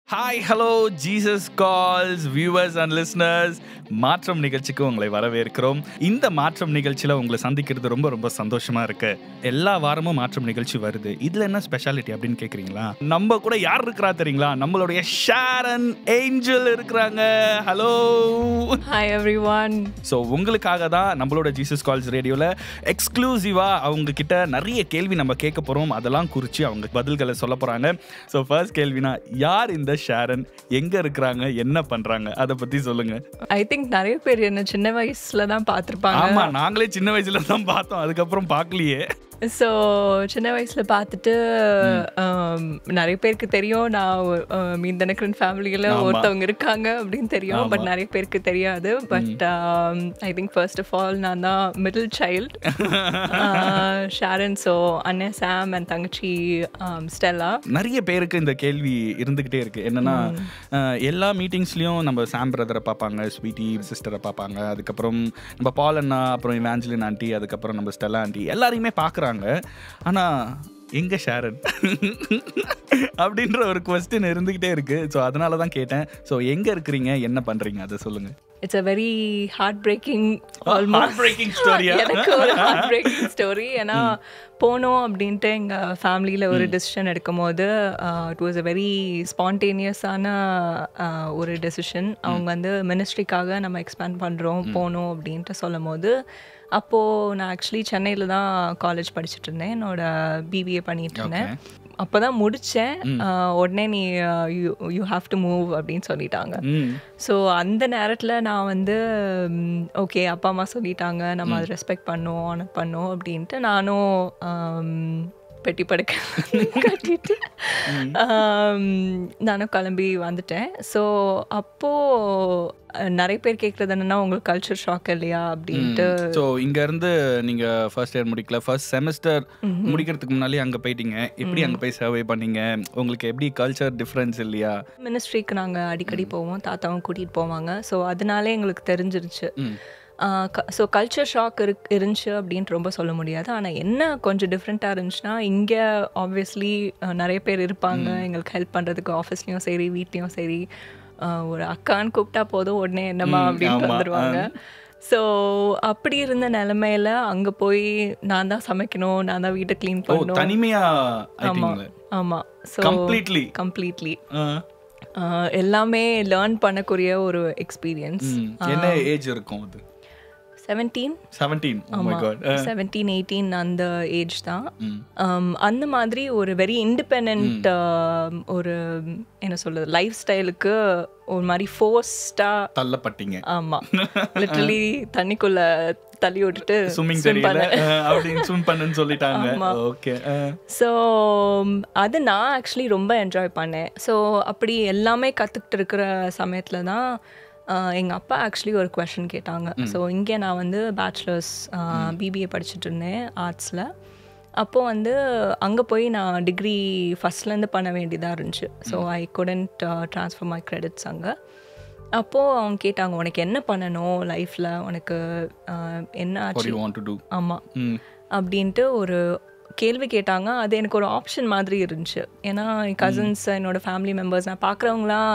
Hi hello Jesus calls viewers and listeners மாற்றம் நிகழ்ச்சிக்கு உங்களை வரவேற்கிறோம் இந்த மாற்றம் நிகழ்ச்சியில் உங்களை சந்திக்கிறது ரொம்ப ரொம்ப சந்தோஷமா இருக்கு எல்லா வாரமும் மாற்றம் நிகழ்ச்சி வருது இதுல என்ன ஸ்பெஷாலிட்டி அப்படின்னு கேக்குறீங்களா நம்ம கூட யார் இருக்கிறா தெரியுங்களா நம்மளுடைய ஷாரன் ஏஞ்சல் இருக்கிறாங்க ஹலோ Hi everyone. ஸோ உங்களுக்காக தான் நம்மளோட ஜீசஸ் கால்ஸ் ரேடியோவில் எக்ஸ்க்ளூசிவாக அவங்க கிட்ட நிறைய கேள்வி நம்ம கேட்க போகிறோம் அதெல்லாம் குறித்து அவங்க பதில்களை சொல்ல போகிறாங்க ஸோ ஃபர்ஸ்ட் கேள்வினா யார் இந்த ஷாரன் எங்கே இருக்கிறாங்க என்ன பண்ணுறாங்க அதை பற்றி சொல்லுங்கள் I think நிறைய பேர் என்ன சின்ன வயசுல தான் பார்த்துருப்பாங்க ஆமாம் நாங்களே சின்ன வயசுல தான் பார்த்தோம் அதுக்கப்புறம் பார்க்கலையே ஸோ சின்ன வயசுல பார்த்துட்டு um, நிறைய பேருக்கு தெரியும் நான் மீன் தனக்கரன் ஃபேமிலியில் ஆமா. ஒருத்தவங்க இருக்காங்க அப்படின்னு தெரியும் பட் நிறைய பேருக்கு தெரியாது but I think first of all நான் தான் மிடில் சைல்ட் ஷாரன் ஸோ அண்ணன் சாம் அண்ட் தங்கச்சி ஸ்டெல்லா நிறைய பேருக்கு இந்த கேள்வி இருந்துகிட்டே இருக்கு என்னன்னா அஹ், எல்லா மீட்டிங்ஸ்லயும் நம்ம சாம் பிரதரை பார்ப்பாங்க ஸ்வீட்டி சிஸ்டரை பார்ப்பாங்க அதுக்கப்புறம் நம்ம பால் அண்ணா அப்புறம் இவாஞ்சலின் ஆண்டி அதுக்கப்புறம் நம்ம ஸ்டெல்லா ஆண்டி எல்லாரையுமே பார்க்குறாங்க ஆனா எங்க ஷாரன் அப்படின்ற ஒரு கொஸ்டின் இருந்துகிட்டே இருக்கு ஸோ அதனால தான் கேட்டேன் ஸோ எங்க இருக்கிறீங்க என்ன பண்றீங்க அதை சொல்லுங்க it's a very heartbreaking heartbreaking story ஆ? எனக்கு ஒரு ஹார்ட் பிரேக்கிங் ஸ்டோரி ஏன்னா போனோம் அப்படின்ட்டு எங்கள் ஃபேமிலியில் ஒரு டெசிஷன் எடுக்கும் போது இட் வாஸ் அ வெரி ஸ்பான்டேனியஸான ஒரு டெசிஷன் அவங்க வந்து மினிஸ்ட்ரிக்காக நம்ம எக்ஸ்பேண்ட் பண்ணுறோம் போகணும் அப்படின்ட்டு சொல்லும் போது அப்போது நான் ஆக்சுவலி சென்னையில் தான் காலேஜ் படிச்சுட்டு இருந்தேன் என்னோட பிபிஏ பண்ணிட்டு இருந்தேன் அப்போ தான் முடித்தேன் உடனே நீ யூ ஹாவ் டு மூவ் அப்படின்னு சொல்லிட்டாங்க ம் ஸோ அந்த நேரத்தில் நான் வந்து ஓகே அப்பா அம்மா சொல்லிட்டாங்க நம்ம அதை ரெஸ்பெக்ட் பண்ணோம் ஆனர் பண்ணோம் அப்படின்ட்டு நானும் ஆம், பெட்டி படுக்க கட்டிட்டு ஆம், நானும் கிளம்பி வந்துட்டேன் ஸோ அப்போது நிறைய பேர் கேட்குறது என்னன்னா உங்களுக்கு கல்ச்சர் ஷாக் இல்லையா அப்படின்ட்டு ஸோ இங்க இருந்து நீங்க ஃபர்ஸ்ட் இயர் முடிக்கல ஃபர்ஸ்ட் செமஸ்டர் முடிக்கிறதுக்கு முன்னாலே அங்க போயிட்டீங்க எப்படி அங்க போய் சர்வே பண்ணீங்க உங்களுக்கு எப்படி கல்ச்சர் டிஃபரன்ஸ் இல்லையா மினிஸ்ட்ரிக்கு நாங்கள் அடிக்கடி போவோம் தாத்தாவும் கூட்டிகிட்டு போவாங்க ஸோ அதனாலே எங்களுக்கு தெரிஞ்சிருச்சு ம். ஸோ கல்ச்சர் ஷாக் இரு இருந்துச்சு அப்படின்ட்டு ரொம்ப சொல்ல முடியாது ஆனால் என்ன கொஞ்சம் டிஃப்ரெண்ட்டாக இருந்துச்சுன்னா இங்கே ஆப்வியஸ்லி நிறைய பேர் இருப்பாங்க எங்களுக்கு ஹெல்ப் பண்ணுறதுக்கு ஆஃபீஸ்லேயும் சரி வீட்லேயும் சரி அஹ், ஒரு அக்கான்னு கூப்பிட்டா போதும் உடனே என்னம்மா அப்படின்ட்டு ஆமா, வந்துடுவாங்க ஸோ அப்படி இருந்த நிலமையில அங்கே போய் நான் தான் சமைக்கணும் நான் தான் வீட்டை க்ளீன் ஓ பண்ணணும் தனிமையா ஆயிட்டீங்களே ஆமாம் ஸோ கம்ப்ளீட்லி கம்ப்ளீட்லி எல்லாமே லேர்ன் பண்ணக்கூடிய ஒரு எக்ஸ்பீரியன்ஸ் என்ன ஏஜ் இருக்கும் அது seventeen seventeen oh my god seventeen eighteen அந்த ஏஜ் தான் Um, அந்த மாதிரி ஒரு வெரி இண்டிபெண்ட் ஒரு என்ன சொல்றது லைஃப் ஸ்டைலுக்கு ஒரு மாதிரி ஃபோர்ஸ்டாக தள்ளப்பட்டீங்க ஆமாம் லிட்டரலி தண்ணிக்குள்ள தள்ளி விட்டுட்டு ஸ்விம்மிங் swim தெரியல பண்ண அஹ், அப்படின்னு ஸ்விம் பண்ணுன்னு சொல்லிட்டாங்க ஓகே ஸோ அது நான் ஆக்சுவலி ரொம்ப என்ஜாய் பண்ணேன் ஸோ அப்படி எல்லாமே கற்றுக்கிட்டு இருக்கிற சமயத்தில் தான் எங்கள் அப்பா ஆக்சுவலி ஒரு கொஷின் கேட்டாங்க ஸோ இங்கே நான் வந்து பேச்சுலர்ஸ் பிபிஏ படிச்சுட்டு இருந்தேன் ஆர்ட்ஸில் அப்போது வந்து அங்கே போய் நான் டிகிரி ஃபஸ்ட்லேருந்து பண்ண வேண்டியதாக இருந்துச்சு so I couldn't transfer my credits அங்கே அப்போது அவங்க கேட்டாங்க உனக்கு என்ன பண்ணணும் லைஃப்பில் உனக்கு ஆஹ், என்ன வாட் ஆச்சு யூ வாண்ட் டு டு ஆமாம் ம் அப்படின்ட்டு ஒரு கேள்வி கேட்டாங்க அது எனக்கு ஒரு ஆப்ஷன் மாதிரி இருந்துச்சு ஏன்னா என் கசின்ஸ் என்னோட ஃபேமிலி மெம்பர்ஸ் நான் பார்க்குறவங்களாம்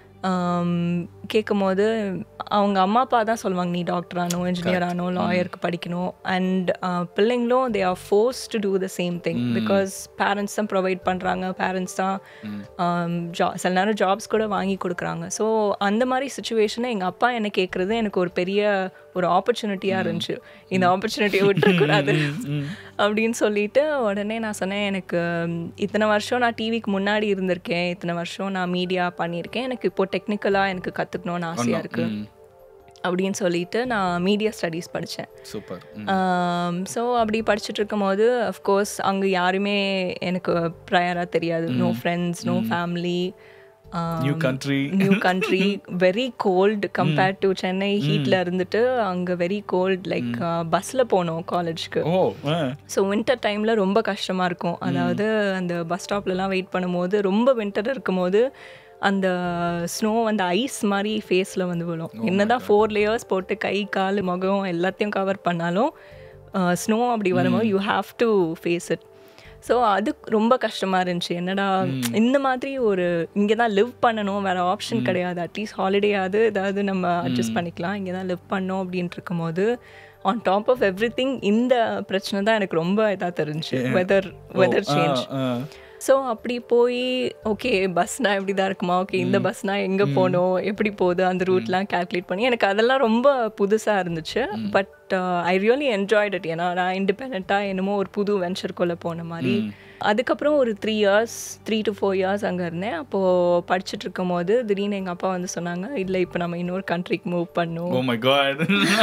கேட்கும் போது அவங்க அம்மா அப்பா தான் சொல்லுவாங்க நீ டாக்டர் ஆனோ இன்ஜினியர் ஆனோ லாயருக்கு படிக்கணும் அண்ட் பிள்ளைங்களும் they are force to do the same thing because parents தான் ப்ரொவைட் பண்ணுறாங்க பேரண்ட்ஸ் தான் ஜா சில நேரம் ஜாப்ஸ் கூட வாங்கி கொடுக்குறாங்க ஸோ அந்த மாதிரி சுச்சுவேஷனை எங்கள் அப்பா என்ன கேட்குறது எனக்கு ஒரு பெரிய ஒரு ஆப்பர்ச்சுனிட்டியாக இருந்துச்சு இந்த ஆப்பர்ச்சுனிட்டியை விட்டுறக்கூடாது அப்படின்னு சொல்லிட்டு உடனே நான் சொன்னேன் எனக்கு ம், இத்தனை வருஷம் நான் டிவிக்கு முன்னாடி இருந்திருக்கேன் இத்தனை வருஷம் நான் மீடியா பண்ணியிருக்கேன் எனக்கு இப்போ டெக்னிக்கலாக எனக்கு கற்றுக்கணும்னு ஆசையாக இருக்குது அப்படின்னு சொல்லிட்டு நான் மீடியா ஸ்டடீஸ் படித்தேன் சூப்பர் ஸோ அப்படி படிச்சுட்டு இருக்கும்போது அஃப்கோர்ஸ் அங்கே யாருமே எனக்கு ப்ரையராக தெரியாது no friends no family new country new country very cold compared to Chennai ஹீட்ல இருந்துட்டு அங்கே வெரி கோல்ட் லைக் பஸ்ஸில் போனோம் காலேஜ்க்கு ஓ ஸோ வின்டர் டைமில் ரொம்ப கஷ்டமாக இருக்கும் அதாவது அந்த பஸ் ஸ்டாப்லலாம் வெயிட் பண்ணும்போது ரொம்ப வின்டர் இருக்கும்போது அந்த ஸ்னோ வந்து ஐஸ் மாதிரி ஃபேஸில் வந்து விழும் என்னதான் ஃபோர் லேயர்ஸ் போட்டு கை கால் முகம் எல்லாத்தையும் கவர் பண்ணாலும் ஸ்னோ அப்படி வரும்போது you have to face it so அது ரொம்ப கஷ்டமாக இருந்துச்சு என்னடா இந்த மாதிரி ஒரு இங்கே தான் லிவ் பண்ணணும் வேறு ஆப்ஷன் கிடையாது அட்லீஸ்ட் ஹாலிடேயாவது ஏதாவது நம்ம அட்ஜஸ்ட் பண்ணிக்கலாம் இங்கே தான் லிவ் பண்ணோம் அப்படின்ட்டு இருக்கும்போது on top of everything இந்த பிரச்சனை தான் எனக்கு ரொம்ப இதாக தெரிஞ்சுச்சு வெதர் வெதர் சேஞ்ச் ஸோ அப்படி போய் ஓகே பஸ்னா இப்படி தான் இருக்குமா ஓகே இந்த பஸ்னா எங்கே போகணும் எப்படி போகுது அந்த ரூட்லாம் கால்குலேட் பண்ணி எனக்கு அதெல்லாம் ரொம்ப புதுசாக இருந்துச்சு but I really enjoyed it ஏன்னா நான் இண்டிபெண்ட்டாக என்னமோ ஒரு புது வெஞ்சருக்குள்ளே போன மாதிரி அதுக்கப்புறம் ஒரு three years three to four years அங்கே இருந்தேன் அப்போது படிச்சுட்டு இருக்கும் போது திடீர்னு எங்கள் அப்பா வந்து சொன்னாங்க இல்லை இப்போ நம்ம இன்னொரு கண்ட்ரிக்கு மூவ் பண்ணும் ஓ மை காட்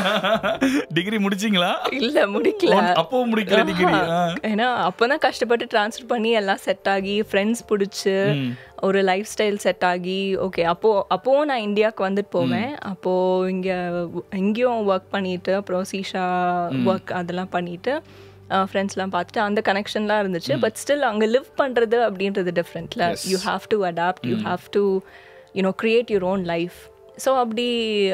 டிகிரி முடிச்சீங்களா இல்லை முடிக்கல அப்பவும் முடிக்கல டிகிரி ஏன்னா அப்பதான் கஷ்டப்பட்டு ட்ரான்ஸ்ஃபர் பண்ணி எல்லாம் செட் ஆகி ஃப்ரெண்ட்ஸ் பிடிச்சி ஒரு லைஃப் ஸ்டைல் செட் ஆகி ஓகே அப்போ அப்போவும் நான் இந்தியாவுக்கு வந்துட்டு போவேன் அப்போ இங்க இங்கேயும் ஒர்க் பண்ணிட்டு அப்புறம் சீஷா ஒர்க் அதெல்லாம் பண்ணிட்டு ஃப்ரெண்ட்ஸ்லாம் பார்த்துட்டு அந்த கனெக்ஷன்லாம் இருந்துச்சு பட் ஸ்டில் அங்கே லிவ் பண்ணுறது அப்படின்றது டிஃப்ரெண்ட்ல you have to adapt you have to you know create your own life so அப்படி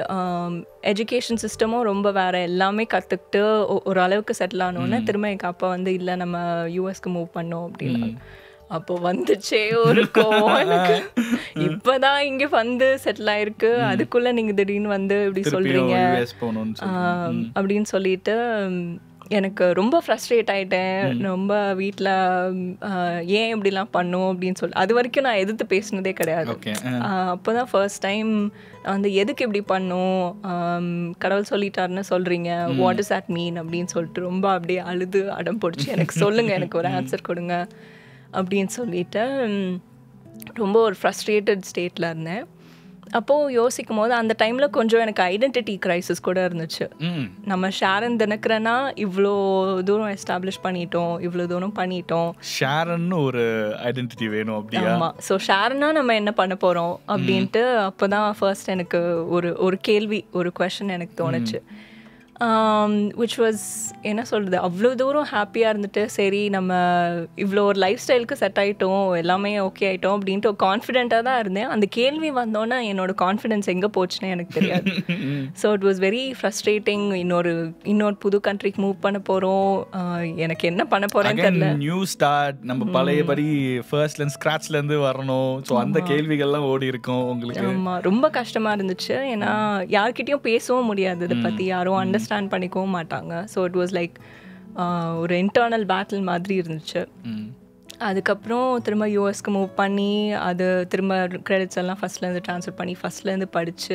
எஜுகேஷன் சிஸ்டமும் ரொம்ப வேற எல்லாமே கற்றுக்கிட்டு ஒரு அளவுக்கு செட்டில் ஆனோன்னே திரும்ப எங்கள் அப்பா வந்து இல்லை நம்ம யூஎஸ்க்கு மூவ் பண்ணோம் அப்படின்னா அப்போ வந்துச்சே ஒரு கோவம் எனக்கு இப்பதான் இங்க வந்து செட்டில் ஆயிருக்கு அதுக்குள்ள நீங்க திடீர்னு வந்து இப்படி சொல்றீங்க யூஎஸ் போகணும்னு சொல்லி ஆம், அப்படின்னு சொல்லிட்டு ம், எனக்கு ரொம்ப ஃப்ரஸ்ட்ரேட் ஆயிட்டேன் ரொம்ப வீட்டில் ஏன் இப்படிலாம் பண்ணும் அப்படின்னு சொல்லி அது வரைக்கும் நான் எதிர்த்து பேசினதே கிடையாது ஓகே அப்போ தான் ஃபர்ஸ்ட் டைம் வந்து எதுக்கு இப்படி பண்ணும் ஆம், கடவுள் சொல்லிட்டாருன்னு சொல்கிறீங்க வாட் இஸ் தட் மீன் அப்படின்னு சொல்லிட்டு ரொம்ப அப்படியே அழுது அடம் பிடிச்சி எனக்கு சொல்லுங்கள் எனக்கு ஒரு ஆன்சர் கொடுங்க அப்படின்னு சொல்லிட்டு ம், ரொம்ப ஒரு ஃப்ரஸ்ட்ரேட்டட் ஸ்டேட்டில் இருந்தேன் அப்போது யோசிக்கும் போது அந்த டைமில் கொஞ்சம் எனக்கு ஐடென்டிட்டி கிரைசிஸ் கூட இருந்துச்சு ம் நம்ம ஷாரன் தினக்கிறனா இவ்வளோ தூரம் எஸ்டாப்ளிஷ் பண்ணிட்டோம் இவ்வளோ தூரம் பண்ணிட்டோம் ஷேரன்னு ஒரு ஐடென்டிட்டி வேணும் அப்படியா ஆமா ஸோ ஷேர்னா நம்ம என்ன பண்ண போறோம் அப்படின்ட்டு அப்பதான் ஃபர்ஸ்ட் எனக்கு ஒரு ஒரு கேள்வி ஒரு கொஷின் எனக்கு தோணுச்சு விச் வாஸ் என்ன சொல்றது அவ்வளோ தூரம் ஹாப்பியாக இருந்துட்டு சரி நம்ம இவ்வளோ ஒரு லைஃப் ஸ்டைலுக்கு செட் ஆயிட்டோம் எல்லாமே ஓகே ஆயிட்டோம் அப்படின்ட்டு கான்ஃபிடென்ட்டாக தான் இருந்தேன் அந்த கேள்வி வந்தோன்னே என்னோட கான்ஃபிடென்ஸ் எங்கே போச்சுன்னே எனக்கு தெரியாது so it was very frustrating இன்னொரு இன்னொரு புது கண்ட்ரிக்கு மூவ் பண்ண போகிறோம் எனக்கு என்ன பண்ண போகிறேன்னு தெரியல நியூ ஸ்டார்ட் நம்ம பழையபடி ஃபர்ஸ்ட்ல இருந்து ஸ்கிராச்ல இருந்து வரணும் சோ அந்த கேள்விகள்லாம் ஓடி இருக்கும் உங்களுக்கு ஆமா ரொம்ப கஷ்டமா இருந்துச்சு ஏன்னா யார்கிட்டயும் பேசவும் முடியாது இதை பத்தி யாரும் அண்டர்ஸ்டாண்ட் பண்ணிக்கவும் மாட்டாங்க ஸோ இட் வாஸ் லைக் ஒரு இன்டர்னல் பேட்டில் மாதிரி இருந்துச்சு ம். அதுக்கப்புறம் திரும்ப யூஎஸ்க்கு மூவ் பண்ணி அது திரும்ப கிரெடிட்ஸ் எல்லாம் ஃபர்ஸ்ட்லேருந்து ட்ரான்ஸ்ஃபர் பண்ணி ஃபர்ஸ்ட்லேருந்து படித்து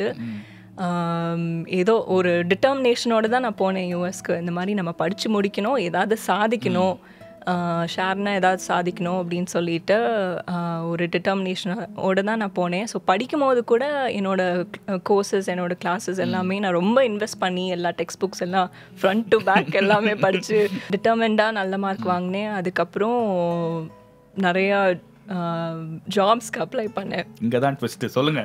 ஏதோ ஒரு டிட்டர்மினேஷனோட தான் நான் போனேன் யூஎஸ்க்கு இந்த மாதிரி நம்ம படித்து முடிக்கணும் ஏதாவது சாதிக்கணும் ஷேர்னா ஏதாவது சாதிக்கணும் அப்படின்னு சொல்லிட்டு ஆஹ், ஒரு டிட்டர்மினேஷனோட தான் நான் போனேன் ஸோ படிக்கும் போது கூட என்னோட கோர்சஸ் என்னோட கிளாஸஸ் எல்லாமே நான் ரொம்ப இன்வெஸ்ட் பண்ணி எல்லா டெக்ஸ்ட் புக்ஸ் எல்லாம் ஃப்ரண்ட் டு பேக் எல்லாமே படித்து டிட்டர்மெண்டாக நல்ல மார்க் வாங்கினேன் அதுக்கப்புறம் நிறையா ஜாப்ஸ்க்கு அப்ளை பண்ணேன் இங்க தான் ட்விஸ்ட் சொல்லுங்க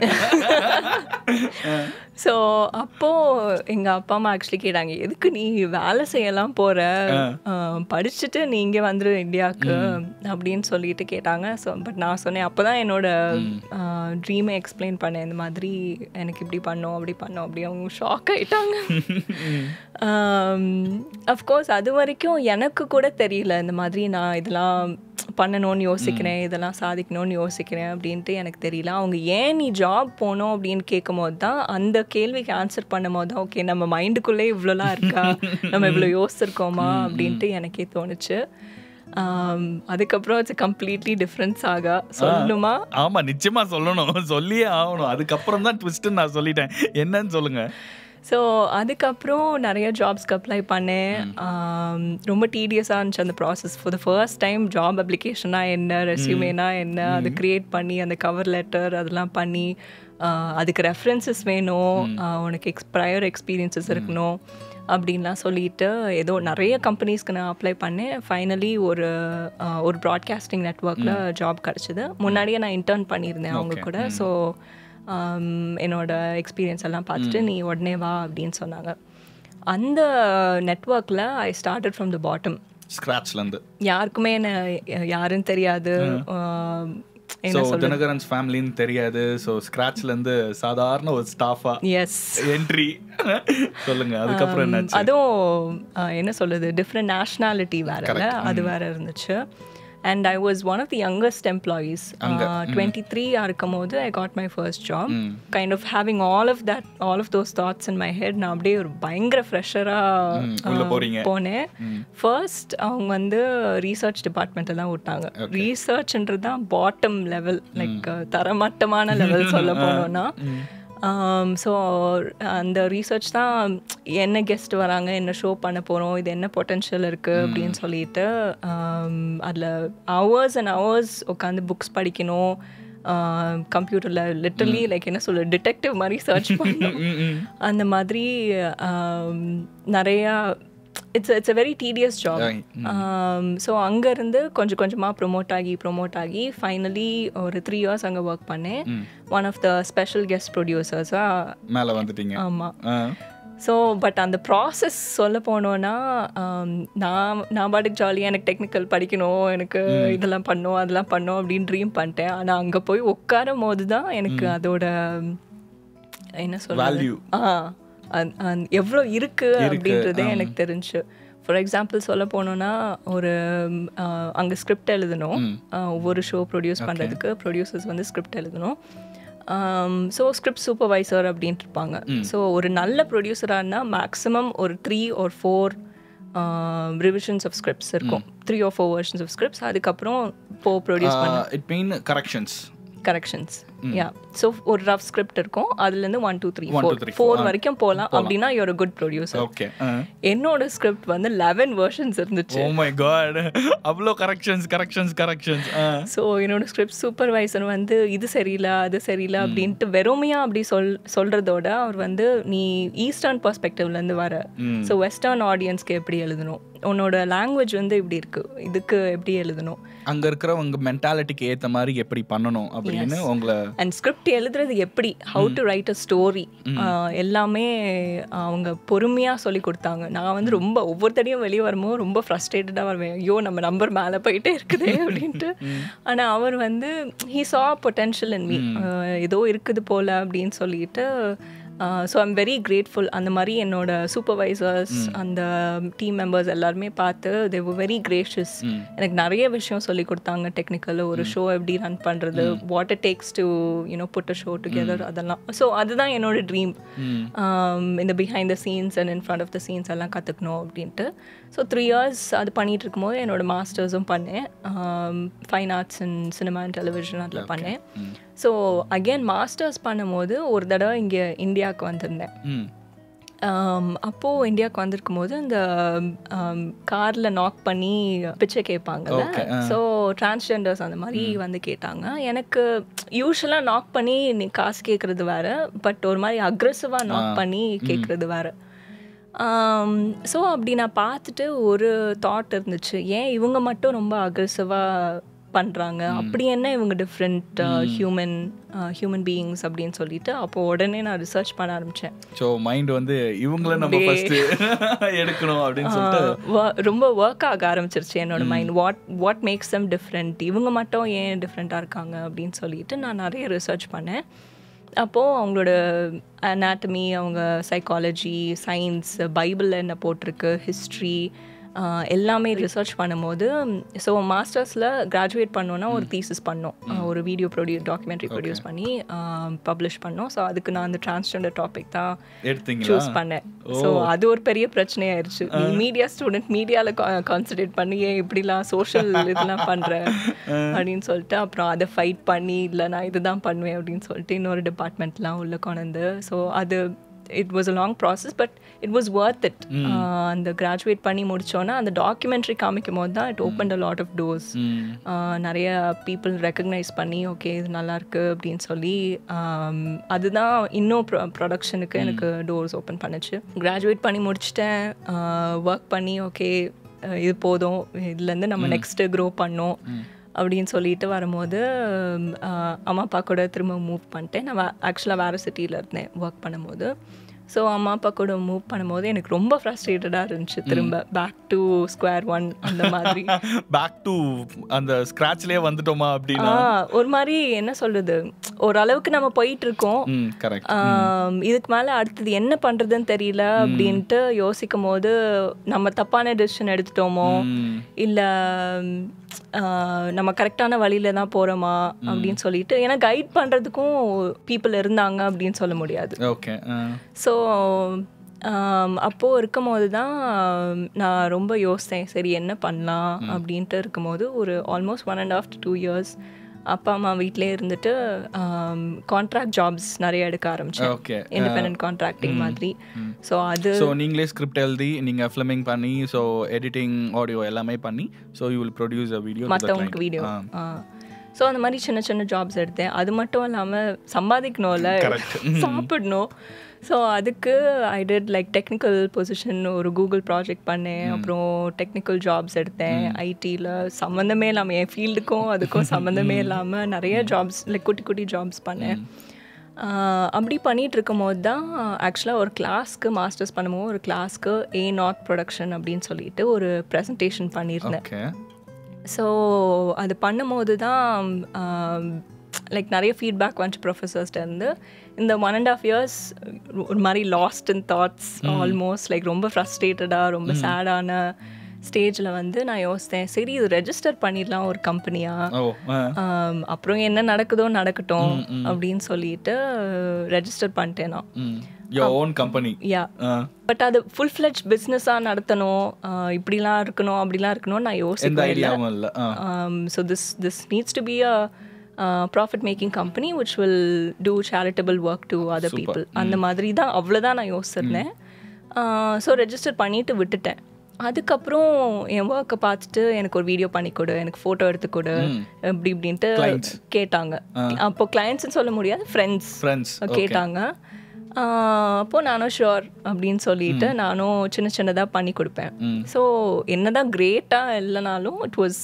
ஸோ அப்போது எங்கள் அப்பா அம்மா ஆக்சுவலி கேட்டாங்க எதுக்கு நீ வேலை செய்யலாம் போகிற படிச்சுட்டு நீ இங்கே வந்துரு இந்தியாவுக்கு அப்படின்னு சொல்லிட்டு கேட்டாங்க ஸோ பட் நான் சொன்னேன் அப்போ தான் என்னோட ட்ரீமை எக்ஸ்பிளைன் பண்ணேன் இந்த மாதிரி எனக்கு இப்படி பண்ணோம் அப்படி பண்ணோம் அப்படி அவங்க ஷாக் ஆயிட்டாங்க அஃப்கோர்ஸ் அது வரைக்கும் எனக்கு கூட தெரியல இந்த மாதிரி நான் இதெல்லாம் பண்ணணும்னு யோசிக்கிறேன் இதெல்லாம் சாதிக்கணும்னு யோசிக்கிறேன் அப்படின்ட்டு எனக்கு தெரியல அவங்க ஏன் நீ ஜாப் போகணும் அப்படின்னு கேட்கும் போது தான் அந்த கேள்விக்கு ஆன்சர் பண்ணும் போது தான் ஓகே நம்ம மைண்டுக்குள்ளே இவ்வளோலாம் இருக்கா நம்ம இவ்வளோ யோசிச்சிருக்கோமா அப்படின்ட்டு எனக்கே தோணுச்சு ஆம், அதுக்கப்புறம் இட்ஸ் கம்ப்ளீட்லி டிஃப்ரென்ஸ் ஆகா சொல்லணுமா ஆமா நிச்சயமா சொல்லணும் சொல்லியே ஆகணும் அதுக்கப்புறம் தான் ட்விஸ்ட்னு நான் சொல்லிட்டேன் என்னன்னு சொல்லுங்க ஸோ அதுக்கப்புறம் நிறைய ஜாப்ஸ்க்கு அப்ளை பண்ணேன் ஆம், ரொம்ப டீடியஸாக இருந்துச்சு அந்த process for the first time job அப்ளிகேஷனா என்ன ரெஸ்யூமேனா என்ன அது க்ரியேட் பண்ணி அந்த கவர் லெட்டர் அதெல்லாம் பண்ணி ஆ, அதுக்கு ரெஃபரன்சஸ் வேணும் ஆ, உனக்கு எக்ஸ் ப்ரையர் எக்ஸ்பீரியன்சஸ் இருக்கணும் அப்படின்லாம் சொல்லிட்டு ஏதோ நிறைய கம்பெனிஸ்க்கு நான் அப்ளை பண்ணேன் ஃபைனலி ஒரு ஆ, ஒரு ப்ராட்காஸ்டிங் நெட்ஒர்க்கில் ஜாப் கிடச்சிது முன்னாடியே நான் இன்டர்ன் பண்ணியிருந்தேன் அவங்க கூட ஸோ என்னோட எக்ஸ்பீரியன்ஸ் எல்லாம் பார்த்துட்டு நீ உடனே வா அப்படின்னு சொன்னாங்க அந்த நெட்ஒர்க்கில் I started from the bottom ஸ்கிராச்ல இருந்து யாருக்குமே என்ன யாருன்னு தெரியாது ஆம், ஸோ என்ன சொல்றது தினகரன்ஸ் ஃபேமிலின்னு தெரியாது ஸோ ஸ்கிராச்ல இருந்து சாதாரண ஒரு ஸ்டாஃபா எஸ் என்ட்ரி சொல்லுங்க அதுக்கப்புறம் என்னாச்சு அதுவும் ஆ, என்ன சொல்லுது டிஃப்ரெண்ட் நேஷ்னாலிட்டி வேறல அது வேற இருந்துச்சு and I was one of the youngest employees twenty three இருக்கும் போது I got my first job kind of having all of that all of those thoughts in my head நான் அப்படியே ஒரு பயங்கர உள்ள ஃப்ரெஷராக போறீங்க. போனேன் ஃபர்ஸ்ட் அவங்க வந்து ரீசர்ச் டிபார்ட்மெண்ட்டில் தான் விட்டாங்க ரீசர்ச்ன்றது தான் பாட்டம் லெவல் லைக் தரமட்டமான லெவல் சொல்ல போனோம்னா ஸோ அந்த ரீசர்ச் தான் என்ன கெஸ்ட் வராங்க என்ன ஷோ பண்ண போகிறோம் இது என்ன பொட்டென்ஷியல் இருக்குது அப்படின்னு சொல்லிட்டு அதில் ஹவர்ஸ் அண்ட் ஹவர்ஸ் உட்காந்து புக்ஸ் படிக்கணும் கம்ப்யூட்டரில் லிட்டரலி லைக் என்ன சொல்ல டிடெக்டிவ் மாதிரி சர்ச் பண்ணணும் அந்த மாதிரி um, நிறையா it's it's a very tedious job so அங்கேருந்து கொஞ்சம் கொஞ்சமாக ப்ரொமோட் ஆகி ப்ரொமோட் ஆகி ஃபைனலி ஒரு த்ரீ இயர்ஸ் அங்கே ஒர்க் பண்ணேன் one of the special guest ப்ரொடியூசர்ஸாக மேல வந்துட்டீங்க ஆமாம் ஆ. ஸோ பட் அந்த ப்ராசஸ் சொல்ல போனோன்னா ஆம், நான் நான் பாட்டுக்கு ஜாலியாக எனக்கு டெக்னிக்கல் படிக்கணும் எனக்கு இதெல்லாம் பண்ணணும் அதெல்லாம் பண்ணணும் அப்படின்னு ட்ரீம் பண்ணிட்டேன் ஆனால் அங்கே போய் உட்காரும் போது தான் எனக்கு அதோட என்ன சொல்றது Value. ஆ அந்- அந்- எவ்வளோ இருக்கு அப்படின்றதே எனக்கு தெரிஞ்சு ஃபார் எக்ஸாம்பிள் சொல்ல போனோன்னா ஒரு அங்கே ஸ்கிரிப்ட் எழுதணும் ஆ, ஒவ்வொரு ஷோ ப்ரொடியூஸ் பண்ணுறதுக்கு ப்ரொடியூசர்ஸ் வந்து ஸ்கிரிப்ட் எழுதணும் ஸோ ஸ்கிரிப்ட் சூப்பர்வைசர் அப்படின்ட்டு இருப்பாங்க ஸோ ஒரு நல்ல ப்ரொடியூசராக இருந்தால் மேக்ஸிமம் ஒரு த்ரீ ஒரு ஃபோர் ரிவிஷன்ஸ் ஆஃப் ஸ்கிரிப்ட்ஸ் இருக்கும் three or four versions of scripts அதுக்கப்புறம் போ produce it mean corrections corrections yeah so ஒரு ரஃப் ஸ்கிரிப்ட் இருக்கும் அதுலேருந்து one two three One, two, four three, four வரைக்கும் போகலாம் அப்படின்னா யூர் குட் ப்ரொடியூசர் ஓகே என்னோட ஸ்கிரிப்ட் வந்து லெவன் வெர்ஷன்ஸ் இருந்துச்சு ஓ மை காட் அவ்வளோ கரெக்ஷன்ஸ் கரெக்ஷன்ஸ் கரெக்ஷன்ஸ் ஸோ என்னோட ஸ்கிரிப்ட் சூப்பர்வைசர் வந்து இது சரியில்லை அது சரியில்லை அப்படின்ட்டு வெறுமையா அப்படி சொல் சொல்றதோட அவர் வந்து நீ ஈஸ்டர்ன் பர்ஸ்பெக்டிவ்லேருந்து வர ஸோ வெஸ்டர்ன் ஆடியன்ஸ்க்கு எப்படி எழுதணும் உன்னோட லாங்குவேஜ் வந்து இப்படி இருக்கு இதுக்கு எப்படி எழுதணும் அங்க இருக்கிறவங்க மென்டாலிட்டிக்கு ஏத்த மாதிரி எப்படி பண்ணணும் அப்படின்னு உங்களை அண்ட் ஸ்கிரிப்ட் எழுதுறது எப்படி how to write a story எல்லாமே அவங்க பொறுமையாக சொல்லி கொடுத்தாங்க நான் வந்து ரொம்ப ஒவ்வொருத்தடையும் வெளியே வரும்போது ரொம்ப ஃப்ரஸ்ட்ரேட்டடாக வருவேன் ஐயோ நம்ம நம்பர் மேலே போயிட்டே இருக்குதே அப்படின்ட்டு ஆனால் அவர் வந்து ஹீ சா பொட்டென்ஷியல் இன் மீ ஏதோ இருக்குது போல அப்படின்னு சொல்லிட்டு ஸோ ஐம் வெரி கிரேட்ஃபுல் அந்த மாதிரி என்னோட சூப்பர்வைசர்ஸ் அந்த டீம் மெம்பர்ஸ் எல்லாருமே பார்த்து தே வெரி கிரேஷியஸ் எனக்கு நிறைய விஷயம் சொல்லி கொடுத்தாங்க டெக்னிக்கலில் ஒரு ஷோ எப்படி ரன் பண்ணுறது what it takes to you know put a show together அதெல்லாம் ஸோ அதுதான் என்னோட ட்ரீம் இந்த behind the scenes and in front of the scenes எல்லாம் கற்றுக்கணும் அப்படின்ட்டு ஸோ த்ரீ இயர்ஸ் அது பண்ணிட்டு இருக்கும்போது என்னோட மாஸ்டர்ஸும் பண்ணேன் fine arts and cinema and television அதில் பண்ணேன் ஸோ அகெயின் மாஸ்டர்ஸ் பண்ணும்போது ஒரு தடவை இங்கே இந்தியாவுக்கு வந்திருந்தேன் ம் அப்போது இந்தியாவுக்கு வந்திருக்கும் போது இந்த காரில் நாக் பண்ணி பிச்சை கேட்பாங்கல்ல ஸோ டிரான்ஸ்ஜெண்டர்ஸ் அந்த மாதிரி வந்து கேட்டாங்க எனக்கு யூஸ்வலாக நாக் பண்ணி நீ காசு கேட்குறது வேற பட் ஒரு மாதிரி அக்ரெசிவாக நாக் பண்ணி கேட்குறது வேற ஸோ அப்படி நான் பார்த்துட்டு ஒரு தாட் இருந்துச்சு ஏன் இவங்க மட்டும் ரொம்ப அக்ரெசிவாக பண்ணுறாங்க அப்படி என்ன இவங்க டிஃப்ரெண்ட் ஹியூமன் ஹியூமன் பீயிங்ஸ் அப்படின்னு சொல்லிட்டு அப்போ உடனே நான் ரிசர்ச் பண்ண ஆரம்பித்தேன் ஸோ மைண்ட் வந்து இவங்கள நம்ம ஃபர்ஸ்ட் எடுக்கணும் அப்படின்னு சொல்லிட்டு ரொம்ப ஒர்க் ஆக ஆரம்பிச்சிருச்சு என்னோட mind what what makes them different இவங்க மட்டும் ஏன் டிஃப்ரெண்ட்டாக இருக்காங்க அப்படின்னு சொல்லிட்டு நான் நிறைய ரிசர்ச் பண்ணேன் அப்போது அவங்களோட அனாட்டமி அவங்க சைக்காலஜி சயின்ஸ் பைபிளில் என்ன போட்டிருக்கு ஹிஸ்ட்ரி எல்லாமே ரிசர்ச் பண்ணும்போது ஸோ மாஸ்டர்ஸில் கிராஜுவேட் பண்ணோன்னா ஒரு தீசிஸ் பண்ணோம் ஒரு வீடியோ ப்ரொடியூ டாக்குமெண்ட்ரி ப்ரொடியூஸ் பண்ணி பப்ளிஷ் பண்ணோம் ஸோ அதுக்கு நான் அந்த டிரான்ஸ்ஜெண்டர் டாபிக் தான் எடுத்தீங்களா சூஸ் பண்ணேன் ஸோ அது ஒரு பெரிய பிரச்சனையாயிருச்சு மீடியா ஸ்டூடெண்ட் மீடியாவில் கான்சன்ட்ரேட் பண்ணி ஏன் இப்படிலாம் சோஷியல் இதெல்லாம் பண்ணுறேன் அப்படின்னு சொல்லிட்டு அப்புறம் அதை ஃபைட் பண்ணி இல்லை நான் இதுதான் பண்ணுவேன் அப்படின்னு சொல்லிட்டு இன்னொரு டிபார்ட்மெண்ட்லாம் உள்ள கொண்டு ஸோ அது it was a long process but it was worth it அந்த கிராஜுவேட் பண்ணி முடிச்சோன்னா அந்த டாக்குமெண்ட்ரி காமிக்கும் போது தான் it open a lot of doors நிறைய பீப்புள் ரெக்கக்னைஸ் பண்ணி ஓகே இது நல்லா இருக்கு அப்படின்னு சொல்லி அதுதான் இன்னும் ப்ரொடக்ஷனுக்கு எனக்கு டோர்ஸ் ஓப்பன் பண்ணுச்சு கிராஜுவேட் பண்ணி முடிச்சிட்டேன் ஒர்க் பண்ணி ஓகே இது போதும் இதுலேருந்து நம்ம நெக்ஸ்ட்டு க்ரோ பண்ணோம் அப்படின்னு சொல்லிட்டு வரும்போது அம்மா அப்பா கூட திரும்ப மூவ் பண்ணிட்டேன் நான் ஆக்சுவலாக வேறு சிட்டியில் இருந்தேன் ஒர்க் பண்ணும்போது ஸோ அம்மா அப்பா கூட மூவ் பண்ணும்போது எனக்கு ரொம்ப ஃப்ரஸ்ட்ரேட்டடாக இருந்துச்சு திரும்ப பேக் டு ஸ்கொயர் ஒன் அந்த மாதிரி பேக் டு அந்த ஸ்க்ராட்ச்லேயே வந்துட்டோமா அப்படின்னா ஒரு மாதிரி என்ன சொல்றது ஓரளவுக்கு நம்ம போயிட்டு இருக்கோம் கரெக்ட் இதுக்கு மேலே அடுத்தது என்ன பண்ணுறதுன்னு தெரியல அப்படின்ட்டு யோசிக்கும் போது நம்ம தப்பான டெசிஷன் எடுத்துட்டோமோ இல்லை ஆஹ், நம்ம கரெக்டான வழியில தான் போகிறோமா அப்படின்னு சொல்லிட்டு ஏன்னா கைட் பண்ணுறதுக்கும் பீப்புள் இருந்தாங்க அப்படின்னு சொல்ல முடியாது ஓகே ஸோ அப்போது இருக்கும் போது தான் நான் ரொம்ப யோசித்தேன் சரி என்ன பண்ணலாம் அப்படின்ட்டு இருக்கும்போது ஒரு almost one and half two years அப்பா அம்மா வீட்டிலே இருந்துட்டு கான்ட்ராக்ட் ஜாப்ஸ் நிறைய எடுக்க ஆரம்பித்தேன் ஓகே இண்டிபெண்ட் கான்ட்ராக்டிங் மாதிரி ஸோ அது ஸோ நீங்களே ஸ்கிரிப்ட் எழுதி நீங்கள் ஃபிலிமிங் பண்ணி ஸோ எடிட்டிங் ஆடியோ எல்லாமே பண்ணி so you will produce a video மற்றவங்களுக்கு வீடியோ ஸோ அந்த மாதிரி சின்ன சின்ன ஜாப்ஸ் எடுத்தேன் அது மட்டும் இல்லாமல் சம்பாதிக்கணும்ல சாப்பிடணும் ஸோ அதுக்கு I did like technical position ஒரு கூகுள் ப்ராஜெக்ட் பண்ணேன் அப்புறம் டெக்னிக்கல் ஜாப்ஸ் எடுத்தேன் ஐடியில் சம்மந்தமே இல்லாமல் என் ஃபீல்டுக்கும் அதுக்கும் சம்மந்தமே இல்லாமல் நிறைய ஜாப்ஸ் லைக் குட்டி குட்டி ஜாப்ஸ் பண்ணேன் ஆஹ் அப்படி பண்ணிட்டு இருக்கும்போது தான் ஆக்சுவலாக ஒரு கிளாஸ்க்கு மாஸ்டர்ஸ் பண்ணும்போது ஒரு கிளாஸ்க்கு ஏ நாட் ப்ரொடக்ஷன் அப்படின்னு சொல்லிட்டு ஒரு ப்ரெசன்டேஷன் பண்ணியிருந்தேன் ஓகே ஸோ அது பண்ணும்போது தான் லைக் நிறைய ஃபீட்பேக் வந்துச்சு ப்ரொஃபஸர்ஸ்ட்ட இருந்து இந்த ஒன் அண்ட் ஆஃப் இயர்ஸ் ஒரு மாதிரி lost in thoughts almost like ரொம்ப ஃப்ரஸ்ட்ரேட்டடாக ரொம்ப சேடான ஸ்டேஜில் வந்து நான் யோசித்தேன் சரி இது ரெஜிஸ்டர் பண்ணிடலாம் ஒரு கம்பெனியாக ஓ ஆம், அப்புறம் என்ன நடக்குதோ நடக்கட்டும் அப்படின்னு சொல்லிட்டு ரெஜிஸ்டர் பண்ணிட்டேன் நான் your own company yeah but அது ஃபுல் ஃப்ளெஜ் பிஸ்னஸாக நடத்தணும் ஆஹ் இப்படிலாம் இருக்கணும் அப்படிலாம் இருக்கணும்னு நான் எந்த யோசிக்கவே இல்லை ஐடியாவும் இல்லை so this this needs to be a profit making company which will do charitable work to other people அந்த மாதிரி தான் அவ்வளோதான் நான் யோசிச்சிருந்தேன் ஸோ ரெஜிஸ்டர் பண்ணிட்டு விட்டுட்டேன் அதுக்கப்புறம் என் ஒர்க்கை பார்த்துட்டு எனக்கு ஒரு வீடியோ பண்ணி கொடு எனக்கு ஃபோட்டோ எடுத்து கொடு இப்படி இப்படின்ட்டு கேட்டாங்க அப்போ கிளைண்ட்ஸ்னு சொல்ல முடியாது ஃப்ரெண்ட்ஸ் ஃப்ரெண்ட்ஸ் கேட்டாங்க ஆஹ் அப்போ நானும் ஷுர் அப்படின்னு சொல்லிட்டு நானும் சின்ன சின்னதாக பண்ணி கொடுப்பேன் ஸோ என்னதான் கிரேட்டாக இல்லைனாலும் இட் வாஸ்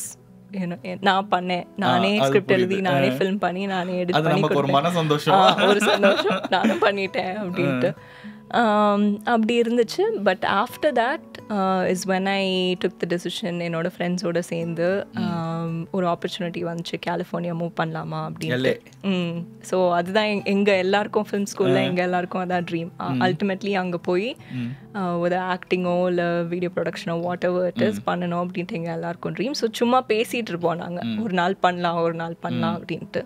நான் பண்ணேன் நானே ஸ்கிரிப்ட் எழுதி நானே ஃபில்ம் பண்ணி நானே எடிட் அது பண்ணி நமக்கு ஒரு கொடுப்பேன் மன சந்தோஷம் ஆ, ஒரு சந்தோஷம் நானும் பண்ணிட்டேன் அப்படின்ட்டு ஆம், அப்படி இருந்துச்சு but after that is when I took the decision என்னோட ஃப்ரெண்ட்ஸோட சேர்ந்து ஆம், ஒரு ஆப்பர்ச்சுனிட்டி வந்துச்சு கலிஃபோர்னியா மூவ் பண்ணலாமா அப்படின்னு LA. ம் ஸோ அதுதான் எங்- எங்க எல்லாருக்கும் ஃபிலிம் ஸ்கூலில் எங்க எல்லாருக்கும் அதான் ட்ரீம் அல்டிமேட்லி அங்கே போய் ஆஹ், ஒரு ஆக்டிங்கோ இல்லை வீடியோ ப்ரொடக்ஷனோ வாட் எவர் இட் இஸ் பண்ணணும் அப்படின்ட்டு எங்கள் எல்லாருக்கும் ட்ரீம் ஸோ சும்மா பேசிகிட்டு இருப்போம் நாங்கள் ஒரு நாள் பண்ணலாம் ஒரு நாள் பண்ணலாம் அப்படின்ட்டு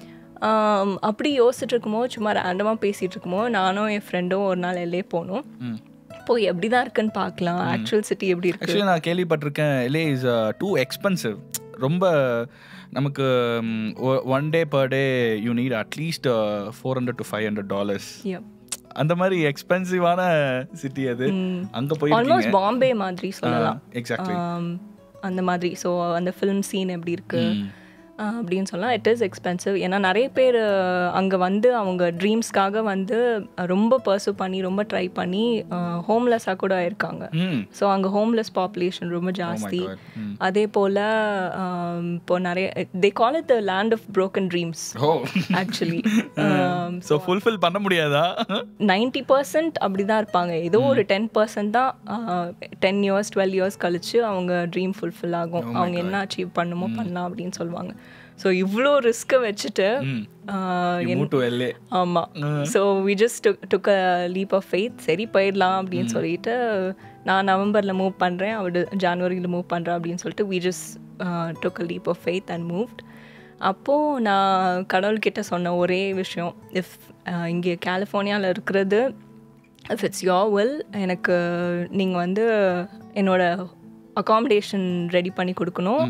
ஆம், அப்படி யோசிச்சுட்டு இருக்கும்போது சும்மா ரேண்டமாக பேசிகிட்டு இருக்கும்போது நானும் என் ஃப்ரெண்டும் ஒரு நாள் எல்லே போனோம் போய் எப்படி தான் இருக்குன்னு பார்க்கலாம் ஆக்சுவல் சிட்டி எப்படி இருக்கு ஆக்சுவலி நான் கேள்விப்பட்டிருக்கேன் எல்ஏ இஸ் டூ எக்ஸ்பென்சிவ் ரொம்ப நமக்கு one day per day you need at least four hundred to five hundred dollars Yep. அந்த மாதிரி எக்ஸ்பென்சிவான சிட்டி அது அங்க ஆல்மோஸ்ட் போயிருக்கீங்க பாம்பே மாதிரி சொல்லலாம் எக்ஸாக்ட்லி ஆம், அந்த மாதிரி ஸோ அந்த ஃபிலிம் சீன் எப்படி இருக்கு ஆ, அப்படின்னு சொல்லலாம் இட் இஸ் எக்ஸ்பென்சிவ் ஏன்னா நிறைய பேர் அங்கே வந்து அவங்க ட்ரீம்ஸ்க்காக வந்து அஹ், ரொம்ப பர்சூ பண்ணி ரொம்ப ட்ரை பண்ணி ஹோம்லெஸ்ஸாக கூட ஆயிருக்காங்க ம் ஸோ அங்கே ஹோம்லெஸ் பாப்புலேஷன் ரொம்ப ஜாஸ்தி God. ம். அதே போல் இப்போ நிறைய they call it the land of broken dreams oh actually so fulfil பண்ண முடியாதா நைன்டி பர்சன்ட் அப்படி தான் இருப்பாங்க ஏதோ ஒரு டென் பர்சன்ட் தான் டென் இயர்ஸ் டுவெல் இயர்ஸ் கழிச்சு அவங்க ட்ரீம் ஃபுல்ஃபில் ஆகும் அவங்க என்ன அச்சீவ் பண்ணுமோ பண்ணலாம் அப்படின்னு சொல்லுவாங்க ஸோ இவ்வளோ ரிஸ்க்கை வச்சுட்டு ஆஹ், மூ டு எல்ஏ ஆமாம் so we just took a leap of faith சரி போயிடலாம் அப்படின்னு சொல்லிட்டு நான் நவம்பரில் மூவ் பண்ணுறேன் அவள் ஜான்வரியில் மூவ் பண்ணுறேன் அப்படின்னு சொல்லிட்டு we just took a leap of faith and moved அப்போது நான் கடவுள்கிட்ட சொன்ன ஒரே விஷயம் இஃப் இங்கே கலிஃபோர்னியாவில் இருக்கிறது இஃப் இட்ஸ் யோர் வில் எனக்கு நீங்கள் வந்து என்னோட அகாமடேஷன் ரெடி பண்ணி கொடுக்கணும்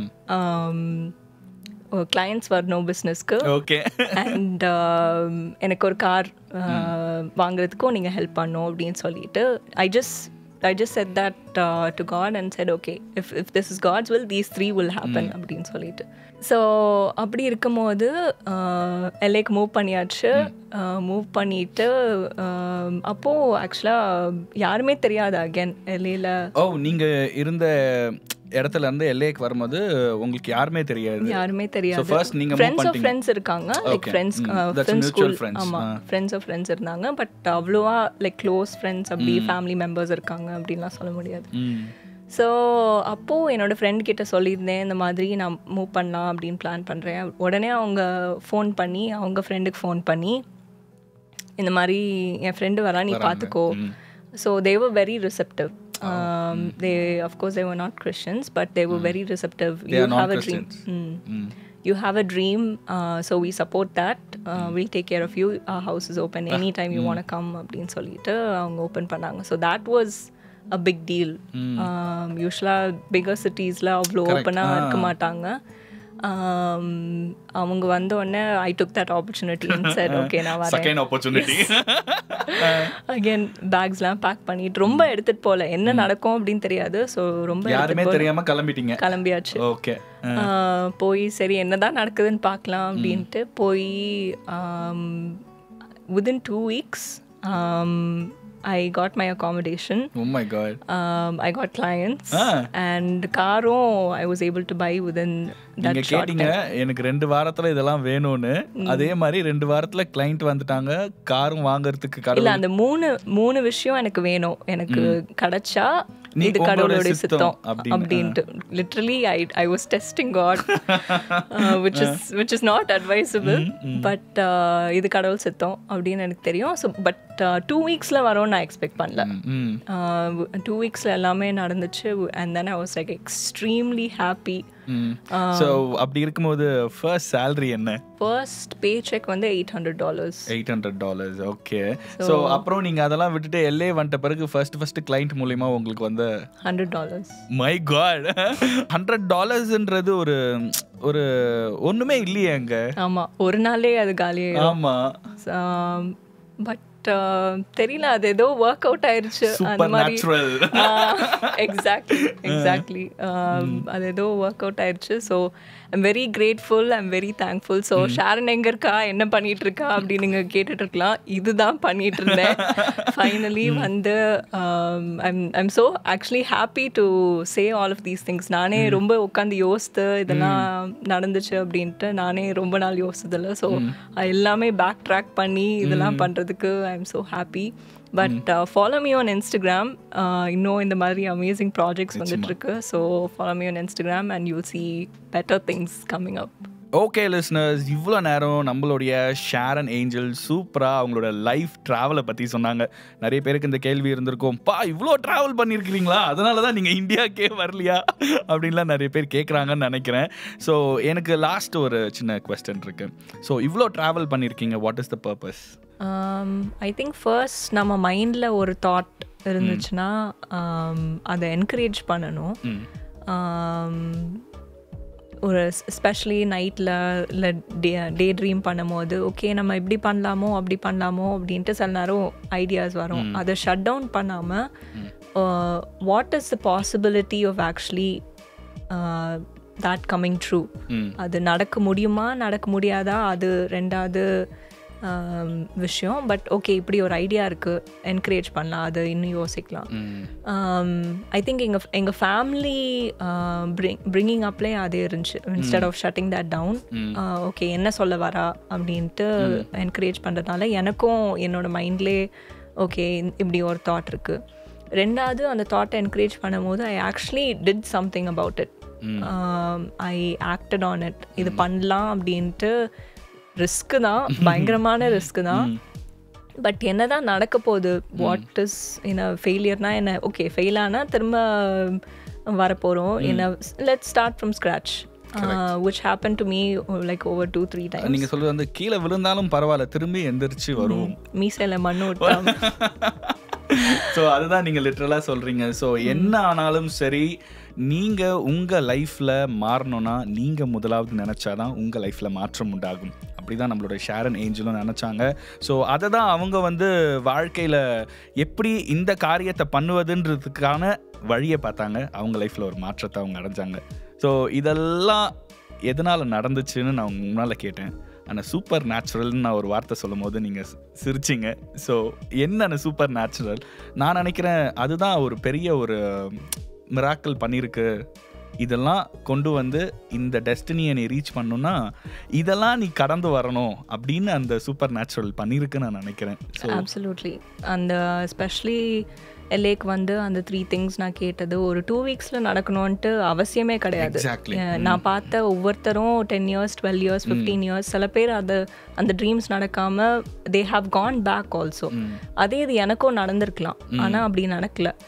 கிளைண்ட்ஸ் வரணும் பிஸ்னஸ்க்கு ஓகே அண்ட் எனக்கு ஒரு கார் வாங்குறதுக்கும் நீங்கள் ஹெல்ப் பண்ணும் அப்படின்னு சொல்லிட்டு I just I just said that to God and said okay if if this is God's will these three will happen அப்படின்னு சொல்லிட்டு ஸோ அப்படி இருக்கும்போது எல்லைக்கு மூவ் பண்ணியாச்சு மூவ் பண்ணிட்டு um, அப்போ ஆக்சுவலாக யாருமே தெரியாது அகேன் எல்லையில் ஓ நீங்க இருந்த இடத்துல இருந்து எல்ஏக்கு வரும்போது உங்களுக்கு யாருமே தெரியாது யாருமே தெரியாது first நீங்க move ஃப்ரெண்ட்ஸ் ஆஃப் பண்ணிட்டீங்க. ஃப்ரெண்ட்ஸ் இருக்காங்க like Okay. Friends Mm. That's friends mutual school friends. ஆமா Ah. ஃப்ரெண்ட்ஸ் ஆஃப் ஃப்ரெண்ட்ஸ் இருந்தாங்க பட் அவ்வளோவா லைக் க்ளோஸ் ஃப்ரெண்ட்ஸ் அப்படி ஃபேமிலி மெம்பர்ஸ் இருக்காங்க அப்படின்லாம் சொல்ல முடியாது ம் ஸோ அப்போது என்னோட ஃப்ரெண்ட் கிட்ட சொல்லியிருந்தேன் இந்த மாதிரி நான் மூவ் பண்ணலாம் அப்படின்னு பிளான் பண்ணுறேன் உடனே அவங்க ஃபோன் பண்ணி அவங்க ஃப்ரெண்டுக்கு ஃபோன் பண்ணி இந்த மாதிரி என் ஃப்ரெண்டு வரா நீ பார்த்துக்கோ so they were very receptive Um, they, of course, they were not Christians, but they were very receptive. They you are have a dream. non-Christians. Mm. You have a dream, uh, so we support that. Uh, We'll take care of you. Our house is open anytime you want to come. அப்படின்னு சொல்லிட்டு அவங்க open பண்ணாங்க so that was a big deal. Um, யூஸ்வலாக bigger சிட்டிஸில் அவ்வளோ ஓப்பனாக இருக்க மாட்டாங்க um, அவங்க வந்த உடனே I took that opportunity sir okay நான் வரேன் செகண்ட் ஆப்பர்ச்சுனிட்டி அகைன் பேக்ஸ்லாம் பேக் பண்ணிட்டு ரொம்ப எடுத்துட்டு போகல என்ன நடக்கும் அப்படின்னு தெரியாது ஸோ ரொம்ப யாருமே தெரியாம கிளம்பிட்டீங்க கிளம்பியாச்சு ஓகே ஆஹ் போய் சரி என்னதான் நடக்குதுன்னு பார்க்கலாம் அப்படின்ட்டு போய் within two weeks I got my accommodation oh my god I got clients Ah. And காரும் I was able to buy within நீங்க தட் ஷார்ட் கேட்டீங்க எனக்கு ரெண்டு வாரத்துல இதெல்லாம் வேணும்னு அதே மாதிரி ரெண்டு வாரத்துல கிளைண்ட் வந்துட்டாங்க காரும் வாங்குறதுக்கு கடவுள் இல்ல அந்த மூணு மூணு விஷயம் எனக்கு வேணும் எனக்கு கிடைச்சா நீ இது உங்களோட கடவுளுடைய சித்தம் சித்தம் அப்படின்னு, அப்படின்ட்டு literally I I was testing God which is which is not advisable but இது கடவுள் சித்தம் அப்படின்னு எனக்கு தெரியும் ஸோ பட் டூ வீக்ஸில் வரும்னு நான் எக்ஸ்பெக்ட் பண்ணல ம் டூ வீக்ஸில் எல்லாமே நடந்துச்சு and then I was like extremely happy so அப்படி இருக்கும்போது ஃபர்ஸ்ட் salary என்ன ஃபர்ஸ்ட் பே செக் வந்து eight hundred dollars eight hundred dollars okay so அப்புறம் நீங்க அதெல்லாம் விட்டுட்டு எல்லே வந்துட்ட பிறகு ஃபர்ஸ்ட் ஃபர்ஸ்ட் கிளைண்ட் மூலியமா உங்களுக்கு வந்த hundred dollars my god hundred டாலர்ஸ்ன்றது ஒரு ஒரு ஒண்ணுமே இல்லையே அங்க ஆமா ஒரு நாளே அது காலியாயிடும் ஆமா பட் தெரியல அது ஏதோ ஒர்க் அவுட் ஆயிருச்சு அந்த சூப்பர் மாதிரி நேச்சுரல் எக்ஸாக்ட்லி எக்ஸாக்ட்லி அது ஏதோ ஒர்க் அவுட் ஆயிருச்சு so I'm very grateful I'm very thankful so Sharon எங்க இருக்கா என்ன பண்ணிட்டு இருக்கா அப்படின்னு நீங்க கேட்டுட்டு இருக்கலாம் இதுதான் பண்ணிட்டு இருந்தேன் ஃபைனலி வந்து I'm I'm so actually happy to say all of these things நானே ரொம்ப உட்காந்து யோசித்து இதெல்லாம் நடந்துச்சு அப்படின்ட்டு நானே ரொம்ப நாள் யோசிச்சதில்ல ஸோ எல்லாமே பேக் ட்ராக் பண்ணி இதெல்லாம் பண்றதுக்கு I am so happy but follow me on Instagram இன்னும் இந்த மாதிரி அமேசிங் ப்ராஜெக்ட்ஸ் வந்துட்டு இருக்கு so follow me on Instagram and you see better things coming up okay listeners இவ்வளோ நேரம் நம்மளுடைய ஷேரன் ஏஞ்சல் சூப்பராக அவங்களோட லைஃப் ட்ராவலை பற்றி சொன்னாங்க நிறைய பேருக்கு இந்த கேள்வி இருந்திருக்கும் பா இவ்வளோ ட்ராவல் பண்ணியிருக்கிறீங்களா அதனால தான் நீங்கள் இந்தியாக்கே வரலையா அப்படின்லாம் நிறைய பேர் கேட்குறாங்கன்னு நினைக்கிறேன் ஸோ எனக்கு லாஸ்ட் ஒரு சின்ன கொஸ்டின் இருக்கு ஸோ இவ்வளோ ட்ராவல் பண்ணியிருக்கீங்க what is the purpose I think first நம்ம மைண்டில் ஒரு தாட் இருந்துச்சுன்னா um, அதை என்கரேஜ் பண்ணணும் Um, ஒரு ஸ்பெஷலி நைட்டில் இல்லை டே டே ட்ரீம் பண்ணும்போது ஓகே நம்ம இப்படி பண்ணலாமோ அப்படி பண்ணலாமோ அப்படின்ட்டு சில நேரம் ஐடியாஸ் வரும் அதை ஷட் டவுன் பண்ணாமல் what is the possibility of actually that coming true அது நடக்க முடியுமா நடக்க முடியாதா அது ரெண்டாவது ஆம், விஷயம் பட் ஓகே இப்படி ஒரு ஐடியா இருக்குது என்கரேஜ் பண்ணலாம் அது இன்னும் யோசிக்கலாம் ஐ திங்க் எங்கள் எங்கள் ஃபேமிலி பிரிங்கிங் அப்லே அதே இருந்துச்சு instead of shutting that down okay என்ன சொல்ல வரா அப்படின்ட்டு என்கரேஜ் பண்ணுறதுனால எனக்கும் என்னோட மைண்ட்லேயே ஓகே இப்படி ஒரு தாட் இருக்குது ரெண்டாவது அந்த தாட்டை என்கரேஜ் பண்ணும்போது I actually did something about it I acted on it இது பண்ணலாம் அப்படின்ட்டு ரிஸ்க்கு தான் பயங்கரமான ரிஸ்க்கு தான் பட் என்னதான் நடக்க போகுது வாட் இஸ் என்ன ஃபெயிலியர்னா என்ன ஓகே ஃபெயில் ஆனால் திரும்ப வரப்போகிறோம் என்ன let start from scratch which happen to me like over two three time நீங்கள் சொல்றது வந்து கீழே விழுந்தாலும் பரவாயில்ல திரும்பி எந்திரிச்சு வரும் மீசையில் மண்ணு விட்டாம ஸோ அதுதான் நீங்கள் லிட்ரலாக சொல்கிறீங்க ஸோ என்ன ஆனாலும் சரி நீங்கள் உங்கள் லைஃப்பில் மாறணும்னா நீங்கள் முதலாவது நினச்சாதான் உங்கள் லைஃப்பில் மாற்றம் உண்டாகும் அப்படி தான் நம்மளோட ஷேரன் ஏஞ்சலும் நினச்சாங்க ஸோ அதை தான் அவங்க வந்து வாழ்க்கையில் எப்படி இந்த காரியத்தை பண்ணுவதுன்றதுக்கான வழியை பார்த்தாங்க அவங்க லைஃப்பில் ஒரு மாற்றத்தை அவங்க அடைஞ்சாங்க ஸோ இதெல்லாம் எதனால் நடந்துச்சுன்னு நான் உங்க முன்னால் கேட்டேன் ஆனால் சூப்பர் நேச்சுரல்னு நான் ஒரு வார்த்தை சொல்லும் போது நீங்கள் சிரிச்சிங்க ஸோ என்ன சூப்பர் நேச்சுரல் நான் நினைக்கிறேன் அதுதான் ஒரு பெரிய ஒரு மிராக்கல் பண்ணியிருக்கு இதெல்லாம் கொண்டு வந்து இந்த டெஸ்டினியை நீ ரீச் பண்ணணும்னா இதெல்லாம் நீ கடந்து வரணும் அப்படின்னு அந்த சூப்பர் நேச்சுரல் பண்ணியிருக்குன்னு நான் நினைக்கிறேன் ஸோ அப்சல்யூட்லி அந்த ஸ்பெஷலி எல்ஏக்கு வந்து அந்த த்ரீ திங்ஸ் நான் கேட்டது ஒரு டூ வீக்ஸில் நடக்கணும்ன்ட்டு அவசியமே கிடையாது Exactly. அஹ் நான் பார்த்த ஒவ்வொருத்தரும் ten years twelve years fifteen years சில பேர் அது அந்த ட்ரீம்ஸ் நடக்காம they have gone back also அதே இது எனக்கும் நடந்திருக்கலாம் ஆனால் அப்படி நடக்கல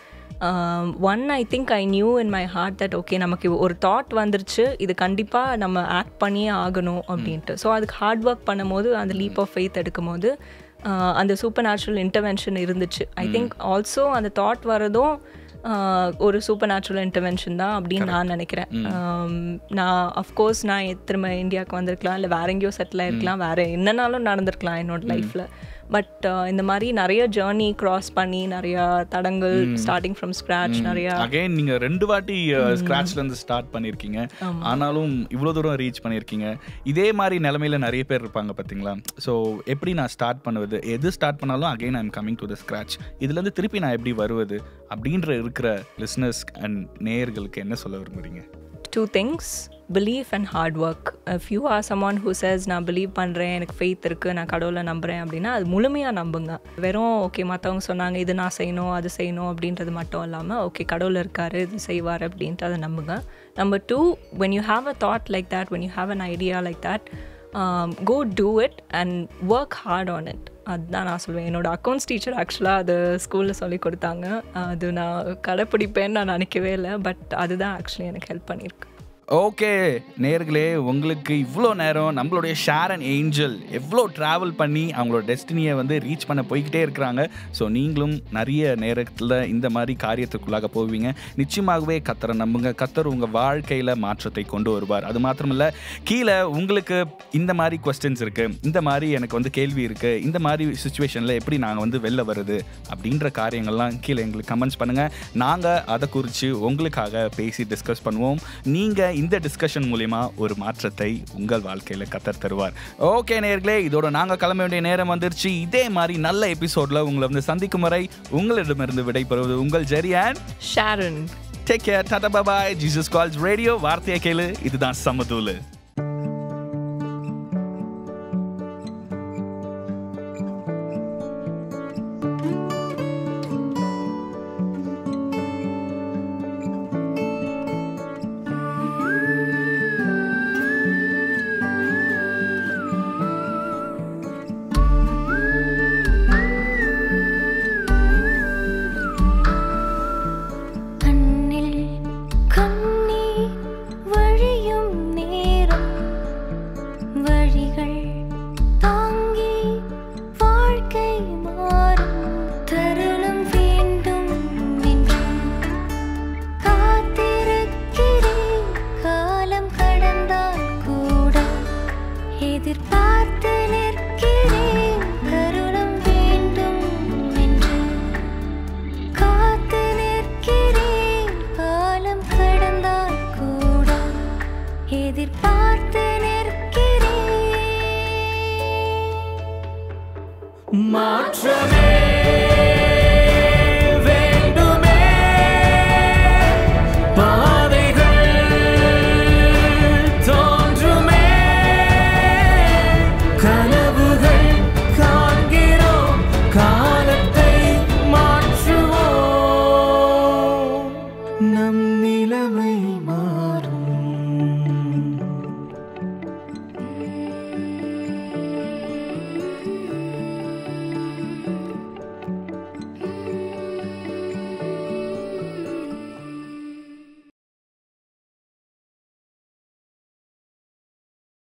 one I think I knew in my heart that okay நமக்கு ஒரு தாட் வந்துருச்சு இது கண்டிப்பாக நம்ம ஆக்ட் பண்ணியே ஆகணும் அப்படின்ட்டு ஸோ அதுக்கு ஹார்ட் ஒர்க் பண்ணும்போது அந்த லீப் ஆஃப் ஃபெய்த் எடுக்கும் போது ஆஹ் அந்த சூப்பர் நேச்சுரல் இன்டர்வென்ஷன் இருந்துச்சு ஐ திங்க் ஆல்சோ அந்த தாட் வரதும் ஆஹ் ஒரு சூப்பர் நேச்சுரல் இன்டர்வென்ஷன் தான் அப்படின்னு நான் நினைக்கிறேன் ஆம், நான் அஃப்கோர்ஸ் நான் எ- திரும்ப இந்தியாவுக்கு வந்திருக்கலாம் இல்லை வேற எங்கேயோ செட்டில் ஆயிருக்கலாம் வேற என்னனாலும் நடந்திருக்கலாம் என்னோட லைஃப்பில் பட் இந்த மாதிரி நிறைய ஜேர்னி கிராஸ் பண்ணி நிறைய தடங்கள் ஸ்டார்டிங் ஃப்ரம் ஸ்க்ராச் நிறைய அகைன் நீங்க ரெண்டு வாட்டி ஸ்கிராச்ல இருந்து ஸ்டார்ட் பண்ணிருக்கீங்க ஆனாலும் இவ்வளவு தூரம் ரீச் பண்ணிருக்கீங்க இதே மாதிரி நிலைமையில நிறைய பேர் இருப்பாங்க பாத்தீங்களா ஸோ எப்படி நான் ஸ்டார்ட் பண்ணுவது எது ஸ்டார்ட் பண்ணாலும் again I'm coming to the scratch இதுல இருந்து திருப்பி நான் எப்படி வருவது அப்படின்ற இருக்கிற லிஸ்னஸ் அண்ட் நேயர்களுக்கு என்ன சொல்ல விரும்புறீங்க two things belief and hard work if you are someone who says நான் பிலீவ் பண்ணுறேன் எனக்கு ஃபெய்த் இருக்குது நான் கடவுளை நம்புகிறேன் அப்படின்னா அது முழுமையாக நம்புங்க வெறும் ஓகே மற்றவங்க சொன்னாங்க இது நான் செய்யணும் அது செய்யணும் அப்படின்றது மட்டும் இல்லாமல் ஓகே கடவுள் இருக்காரு இது செய்வார் அப்படின்ட்டு அதை நம்புங்க number two when you have a thought like that when you have an idea like that go do it and work hard on it அதுதான் நான் சொல்லுவேன் என்னோட அக்கௌண்ட்ஸ் டீச்சர் ஆக்சுவலாக அது ஸ்கூலில் சொல்லி கொடுத்தாங்க அது நான் கடைப்பிடிப்பேன்னு நான் நினைக்கவே இல்லை பட் அதுதான் ஆக்சுவலி எனக்கு ஹெல்ப் பண்ணியிருக்கு ஓகே நேர்களே உங்களுக்கு இவ்வளோ நேரம் நம்மளுடைய ஷேரன் ஏஞ்சல் எவ்வளோ ட்ராவல் பண்ணி அவங்களோட டெஸ்டினியை வந்து ரீச் பண்ண போய்கிட்டே இருக்கிறாங்க ஸோ நீங்களும் நிறைய நேரத்தில் இந்த மாதிரி காரியத்துக்குள்ளாக போவீங்க நிச்சயமாகவே கத்தரை நம்புங்க கத்தர் உங்கள் வாழ்க்கையில் மாற்றத்தை கொண்டு வருவார் அது மாத்திரமில்ல கீழே உங்களுக்கு இந்த மாதிரி கொஸ்டின்ஸ் இருக்குது இந்த மாதிரி எனக்கு வந்து கேள்வி இருக்குது இந்த மாதிரி சுச்சுவேஷனில் எப்படி நாங்கள் வந்து வெளில வருது அப்படின்ற காரியங்கள்லாம் கீழே எங்களுக்கு கமெண்ட்ஸ் பண்ணுங்கள் நாங்கள் அதை குறித்து உங்களுக்காக பேசி டிஸ்கஸ் பண்ணுவோம் நீங்கள் இந்த டிஸ்கஷன் மூலிமா ஒரு மாற்றத்தை உங்கள் வாழ்க்கையில் கத்தர் தருவார் ஓகே நேர்களே இதோட நாங்கள் கிளம்ப வேண்டிய நேரம் வந்துருச்சு இதே மாதிரி நல்ல எபிசோடில் உங்களை வந்து சந்திக்கும் வரை உங்களிடமிருந்து விடைபெறுவது உங்கள் Jerian Sharon take care tata bye bye Jesus calls radio வார்த்தையை கேளு இதுதான் சமதூலு கண்ணில் கண்ணீர் வழியும் நேரம் வழிகள் தாங்கி வாழ்க்கை மாறும் தருணம் வேண்டும் என்று காத்திருக்கிறேன் காலம் கடந்தால் கூட எதிர்பார்த்து நிற்கிறேன் தருணம் வேண்டும் என்று காத்து நிற்கிறேன் காலம் கடந்தால் கூட எதிர்பார்த்து நிற்கிறேன் மாற்றமே